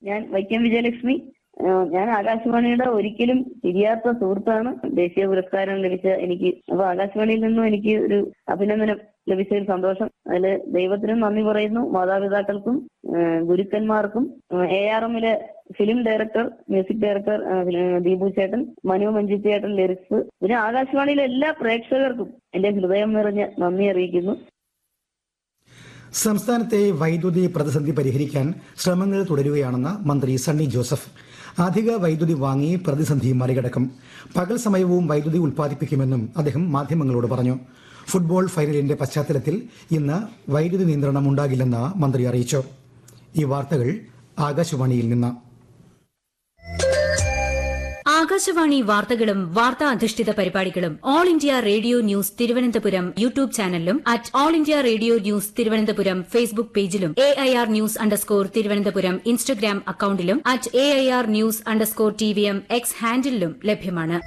ഞാൻ വൈക്കം വിജയലക്ഷ്മി ആ, ഞാൻ ആകാശവാണിയുടെ ഒരിക്കലും തിരിയാത്ത സുഹൃത്താണ് ദേശീയ പുരസ്കാരം ലഭിച്ച എനിക്ക് അപ്പൊ ആകാശവാണിയിൽ നിന്നും എനിക്ക് ഒരു അഭിനന്ദനം ലഭിച്ച ഒരു സന്തോഷം അതിൽ ദൈവത്തിനും നന്ദി പറയുന്നു മാതാപിതാക്കൾക്കും ആ, ഗുരുക്കന്മാർക്കും എ ആർ എമ്മിലെ ഫിലിം ഡയറക്ടർ മ്യൂസിക് ഡയറക്ടർ ആ, ഫിലിം- ദീപു ചേട്ടൻ മനു മഞ്ജിത്ത് ചേട്ടൻ ലിറിക്സ് പിന്നെ ആകാശവാണിയിലെ എല്ലാ പ്രേക്ഷകർക്കും എന്റെ ഹൃദയം നിറഞ്ഞ നന്ദി അറിയിക്കുന്നു സംസ്ഥാനത്തെ വൈദ്യുതി പ്രതിസന്ധി പരിഹരിക്കാൻ ശ്രമങ്ങൾ തുടരുകയാണെന്ന് മന്ത്രി സണ്ണി ജോസഫ് അധിക വൈദ്യുതി വാങ്ങി പ്രതിസന്ധി മറികടക്കും പകൽ സമയവും വൈദ്യുതി ഉൽപ്പാദിപ്പിക്കുമെന്നും അദ്ദേഹം മാധ്യമങ്ങളോട് പറഞ്ഞു ഫുട്ബോൾ ഫൈനലിന്റെ പശ്ചാത്തലത്തിൽ ഇന്ന് വൈദ്യുതി നിയന്ത്രണം ഉണ്ടാകില്ലെന്ന് മന്ത്രി അറിയിച്ചു ഈ വാർത്തകൾ ആകാശവാണിയിൽ നിന്ന് ആകാശവാണി വാർത്തകളും വാർത്താ അധിഷ്ഠിത പരിപാടികളും all India radio news Thiruvananthapuram YouTube ചാനലിലും at all India radio news Thiruvananthapuram Facebook പേജിലും A I R news underscore Thiruvananthapuram Instagram അക്കൌണ്ടിലും at A I R news underscore T V M X ഹാൻഡിലും ലഭ്യമാണ്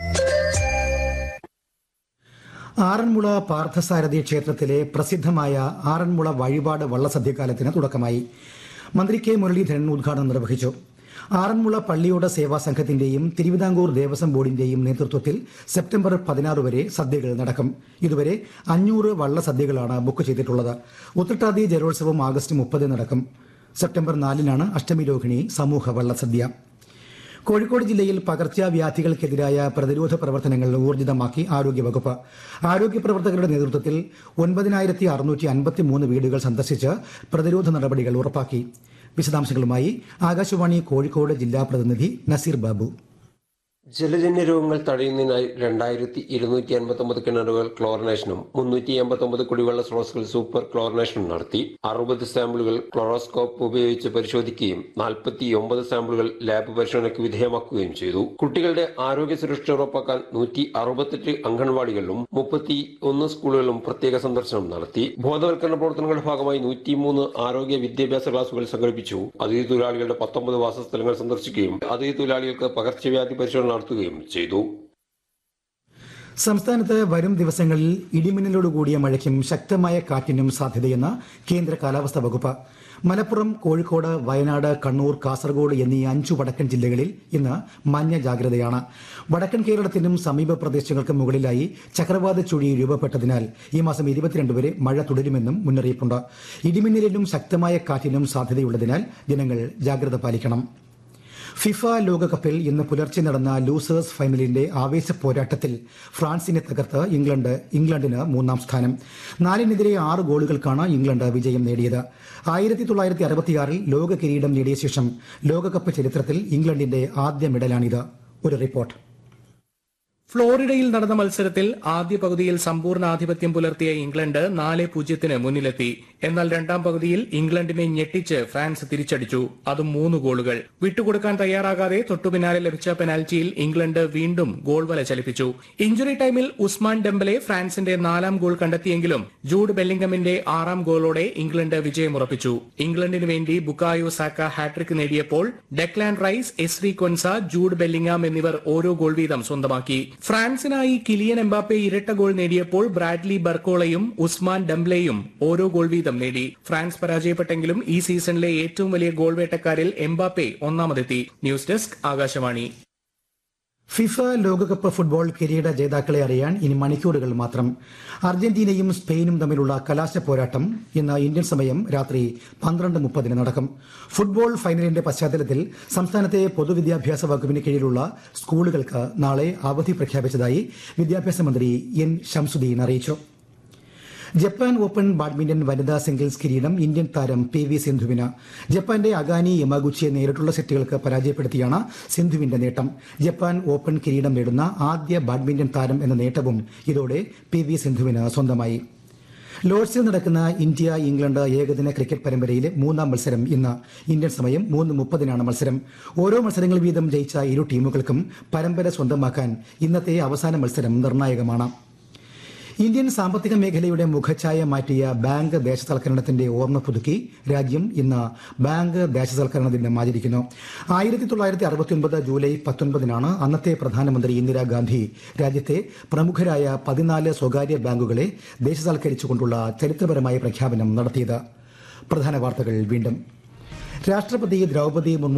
ആറന്മുള പാർത്ഥസാരഥി ക്ഷേത്രത്തിലെ പ്രസിദ്ധമായ ആറന്മുള വഴിപാട് വള്ളസദ്യക്കാലത്തിന് തുടക്കമായി മന്ത്രി കെ മുരളീധരൻ ഉദ്ഘാടനം നിർവഹിച്ചു ആറന്മുള പള്ളിയോട സേവാ സംഘത്തിന്റെയും തിരുവിതാംകൂർ ദേവസ്വം ബോർഡിന്റെയും നേതൃത്വത്തിൽ സെപ്റ്റംബർ പതിനാറ് വരെ സദ്യകൾ നടക്കും ഇതുവരെ അഞ്ഞൂറ് വള്ളസദ്യകളാണ് ബുക്ക് ചെയ്തിട്ടുള്ളത് ഉത്രട്ടാതി ജലോത്സവം ആഗസ്റ്റ് മുപ്പത് നടക്കും സെപ്റ്റംബർ നാലിനാണ് അഷ്ടമി രോഹിണി സമൂഹ വള്ളസദ്യ കോഴിക്കോട് ജില്ലയിൽ പകർച്ചവ്യാധികൾക്കെതിരായ പ്രതിരോധ പ്രവർത്തനങ്ങൾ ഊർജിതമാക്കി ആരോഗ്യവകുപ്പ് ആരോഗ്യ പ്രവർത്തകരുടെ നേതൃത്വത്തിൽ ഒൻപതിനായിരത്തി അറുന്നൂറ്റി അൻപത്തി മൂന്ന് വീടുകൾ സന്ദർശിച്ച് പ്രതിരോധ നടപടികൾ ഉറപ്പാക്കി വിശദാംശങ്ങളുമായി ആകാശവാണി കോഴിക്കോട് ജില്ലാ പ്രതിനിധി നസീർ ബാബു ജലജന്യ രോഗങ്ങൾ തടയുന്നതിനായി രണ്ടായിരത്തി ഇരുന്നൂറ്റി അൻപത്തി ഒമ്പത് കിണറുകൾ ക്ലോറിനേഷനും മുന്നൂറ്റി എൺപത്തി ഒമ്പത് കുടിവെള്ള സ്രോതസ്സുകൾ സൂപ്പർ ക്ലോറിനേഷനും നടത്തി അറുപത് സാമ്പിളുകൾ ക്ലോറോസ്കോപ്പ് ഉപയോഗിച്ച് പരിശോധിക്കുകയും നാൽപ്പത്തി ഒമ്പത് സാമ്പിളുകൾ ലാബ് പരിശോധനയ്ക്ക് വിധേയമാക്കുകയും ചെയ്തു കുട്ടികളുടെ ആരോഗ്യ സുരക്ഷ ഉറപ്പാക്കാൻ നൂറ്റി അറുപത്തെട്ട് അംഗൻവാടികളിലും മുപ്പത്തി ഒന്ന് സ്കൂളുകളിലും പ്രത്യേക സന്ദർശനം നടത്തി ബോധവൽക്കരണ പ്രവർത്തനങ്ങളുടെ ഭാഗമായി നൂറ്റിമൂന്ന് ആരോഗ്യ വിദ്യാഭ്യാസ ക്ലാസുകൾ സംഘടിപ്പിച്ചു അതിഥി തൊഴിലാളികളുടെ പത്തൊമ്പത് വാസസ്ഥലങ്ങൾ സന്ദർശിക്കുകയും അതിഥി തൊഴിലാളികൾക്ക് പകർച്ചവ്യാധി പരിശോധന നടത്തുകയും ചെയ്തു സംസ്ഥാനത്ത് വരും ദിവസങ്ങളിൽ ഇടിമിന്നലോട് കൂടിയ മഴയ്ക്കും ശക്തമായ കാറ്റിനും സാധ്യതയെന്ന് കേന്ദ്ര കാലാവസ്ഥാ വകുപ്പ് മലപ്പുറം കോഴിക്കോട് വയനാട് കണ്ണൂർ കാസർഗോഡ് എന്നീ അഞ്ചു വടക്കൻ ജില്ലകളിൽ ഇന്ന് മഞ്ഞ ജാഗ്രതയാണ് വടക്കൻ കേരളത്തിനും സമീപ പ്രദേശങ്ങൾക്കും മുകളിലായി ചക്രവാത ചുഴി രൂപപ്പെട്ടതിനാൽ ഈ മാസം ഇരുപത്തിരണ്ട് വരെ മഴ തുടരുമെന്നും മുന്നറിയിപ്പുണ്ട് ഇടിമിന്നലിനും ശക്തമായ കാറ്റിനും സാധ്യതയുള്ളതിനാൽ ജനങ്ങൾ ജാഗ്രത പാലിക്കണം ഫിഫ ലോകകപ്പിൽ ഇന്ന് പുലർച്ചെ നടന്ന ലൂസേഴ്സ് ഫൈനലിന്റെ ആവേശ പോരാട്ടത്തിൽ ഫ്രാൻസിനെ തകർത്ത് ഇംഗ്ലണ്ട് ഇംഗ്ലണ്ടിന് മൂന്നാം സ്ഥാനം നാലിനെതിരെ ആറ് ഗോളുകൾക്കാണ് ഇംഗ്ലണ്ട് വിജയം നേടിയത് ആയിരത്തി തൊള്ളായിരത്തി അറുപത്തിയാറിൽ ലോക കിരീടം നേടിയ ശേഷം ലോകകപ്പ് ചരിത്രത്തിൽ ഇംഗ്ലണ്ടിന്റെ ആദ്യ മെഡലാണിത് ഒരു റിപ്പോർട്ട് ഫ്ലോറിഡയിൽ നടന്ന മത്സരത്തിൽ ആദ്യ പകുതിയിൽ സമ്പൂർണ്ണ ആധിപത്യം പുലർത്തിയ ഇംഗ്ലണ്ട് നാല് പൂജ്യത്തിന് മുന്നിലെത്തി എന്നാൽ രണ്ടാം പകുതിയിൽ ഇംഗ്ലണ്ടിനെ ഞെട്ടിച്ച് ഫ്രാൻസ് തിരിച്ചടിച്ചു അതും മൂന്ന് ഗോളുകൾ വിട്ടുകൊടുക്കാൻ തയ്യാറാകാതെ തൊട്ടുപിന്നാലെ ലഭിച്ച പെനാൽറ്റിയിൽ ഇംഗ്ലണ്ട് വീണ്ടും ഗോൾ വല ചലിപ്പിച്ചു ഇഞ്ചുറി ടൈമിൽ ഉസ്മാൻ ഡെംബലെ ഫ്രാൻസിന്റെ നാലാം ഗോൾ കണ്ടെത്തിയെങ്കിലും ജൂഡ് ബെല്ലിംഗമിന്റെ ആറാം ഗോളോടെ ഇംഗ്ലണ്ട് വിജയമുറപ്പിച്ചു ഇംഗ്ലണ്ടിന് വേണ്ടി ബുക്കായോ സാക്ക ഹാട്രിക് നേടിയപ്പോൾ Declan Rice Ezri Konsa Jude Bellingham എന്നിവർ ഓരോ ഗോൾ വീതം സ്വന്തമാക്കി ഫ്രാൻസിനായി കിലിയൻ എംബാപ്പെ ഇരട്ട ഗോൾ നേടിയപ്പോൾ ബ്രാഡ്ലി ബർക്കോളയും ഉസ്മാൻ ഡംബ്ലെയും ഓരോ ഗോൾ വീതം നേടി ഫ്രാൻസ് പരാജയപ്പെട്ടെങ്കിലും ഈ സീസണിലെ ഏറ്റവും വലിയ ഗോൾ വേട്ടക്കാരിൽ എംബാപ്പെ ഒന്നാമതെത്തി ന്യൂസ് ഡെസ്ക് ആകാശവാണി ഫിഫ ലോകകപ്പ് ഫുട്ബോൾ കിരീട ജേതാക്കളെ അറിയാൻ ഇനി മണിക്കൂറുകൾ മാത്രം അർജന്റീനയും സ്പെയിനും തമ്മിലുള്ള കലാശ പോരാട്ടം ഇന്ന് ഇന്ത്യൻ സമയം രാത്രി പന്ത്രണ്ട് മുപ്പതിന് നടക്കും ഫുട്ബോൾ ഫൈനലിന്റെ പശ്ചാത്തലത്തിൽ സംസ്ഥാനത്തെ പൊതുവിദ്യാഭ്യാസ വകുപ്പിന് കീഴിലുള്ള സ്കൂളുകൾക്ക് നാളെ അവധി പ്രഖ്യാപിച്ചതായി വിദ്യാഭ്യാസ മന്ത്രി എൻ ഷംസുദ്ദീൻ അറിയിച്ചു ജപ്പാൻ ഓപ്പൺ ബാഡ്മിന്റൺ വനിതാ സിംഗിൾസ് കിരീടം ഇന്ത്യൻ താരം പി വി സിന്ധുവിന് ജപ്പാന്റെ അഗാനി യമാഗുച്ചിയെ നേരിട്ടുള്ള സെറ്റുകൾക്ക് പരാജയപ്പെടുത്തിയാണ് സിന്ധുവിന്റെ നേട്ടം ജപ്പാൻ ഓപ്പൺ കിരീടം നേടുന്ന ആദ്യ ബാഡ്മിന്റൺ താരം എന്ന നേട്ടവും ഇതോടെ പി വി സിന്ധുവിന് സ്വന്തമായി ലോർഡ്സിൽ നടക്കുന്ന ഇന്ത്യ ഇംഗ്ലണ്ട് ഏകദിന ക്രിക്കറ്റ് പരമ്പരയിലെ മൂന്നാം മത്സരം ഇന്ന് ഇന്ത്യൻ സമയം മൂന്ന് മുപ്പതിനാണ് മത്സരം ഓരോ മത്സരങ്ങൾ വീതം ജയിച്ച ഇരു ടീമുകൾക്കും പരമ്പര സ്വന്തമാക്കാൻ ഇന്നത്തെ അവസാന മത്സരം നിർണായകമാണ് ഇന്ത്യൻ സാമ്പത്തിക മേഖലയുടെ മുഖഛായ മാറ്റിയ ബാങ്ക് ദേശസൽക്കരണത്തിന്റെ ഓർമ്മ പുതുക്കി രാജ്യം ഇന്ന് ബാങ്ക് ദേശസൽക്കരണ ദിനം ആചരിക്കുന്നു ആയിരത്തി തൊള്ളായിരത്തി അറുപത്തിയൊൻപത് ജൂലൈ പത്തൊൻപതിനാണ് അന്നത്തെ പ്രധാനമന്ത്രി ഇന്ദിരാഗാന്ധി രാജ്യത്തെ പ്രമുഖരായ പതിനാല് സ്വകാര്യ ബാങ്കുകളെ ദേശസൽക്കരിച്ചുകൊണ്ടുള്ള ചരിത്രപരമായ പ്രഖ്യാപനം നടത്തിയത് പ്രധാന വാർത്തകൾ വീണ്ടും രാഷ്ട്രപതി ദ്രൗപദി മുർമു